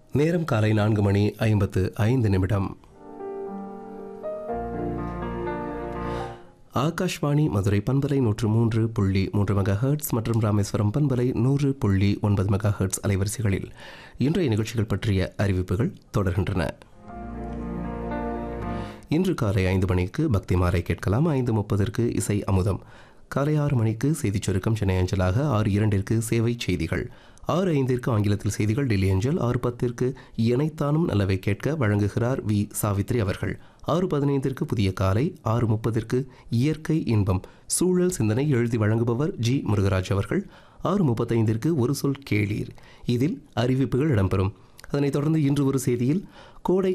நேரம் காலை நான்கு மணி ஐம்பத்து ஐந்து நிமிடம் ஆகாஷ்வாணி மதுரை பண்பலை நூற்று மூன்று புள்ளி மூன்று மெகா ஹெர்ட்ஸ் மற்றும் ராமேஸ்வரம் பண்பலை நூறு புள்ளி ஒன்பது மெகா ஹெர்ட்ஸ் அலைவரிசைகளில் இன்றைய நிகழ்ச்சிகள் பற்றிய அறிவிப்புகள் தொடர்கின்றன இன்று காலை ஐந்து மணிக்கு பக்தி மாலை கேட்கலாம் ஐந்து முப்பதற்கு இசை அமுதம் காலை ஆறு மணிக்கு செய்திச் சுருக்கம் சென்னை அஞ்சலாக ஆறு இரண்டிற்கு சேவை செய்திகள் ஆறு ஐந்திற்கு ஆங்கிலத்தில் செய்திகள் டெல்லி அஞ்சல் ஆறு பத்திற்கு இணைத்தானும் நல்லவை கேட்க வழங்குகிறார் வி சாவித்ரி அவர்கள் ஆறு பதினைந்திற்கு புதிய காலை ஆறு முப்பதிற்கு இயற்கை இன்பம் சூழல் சிந்தனை எழுதி வழங்குபவர் ஜி முருகராஜ் அவர்கள் ஆறு முப்பத்தைந்திற்கு ஒரு சொல் கேளீர் இதில் அறிவிப்புகள் இடம்பெறும் அதனைத் தொடர்ந்து இன்று ஒரு செய்தியில் கோடை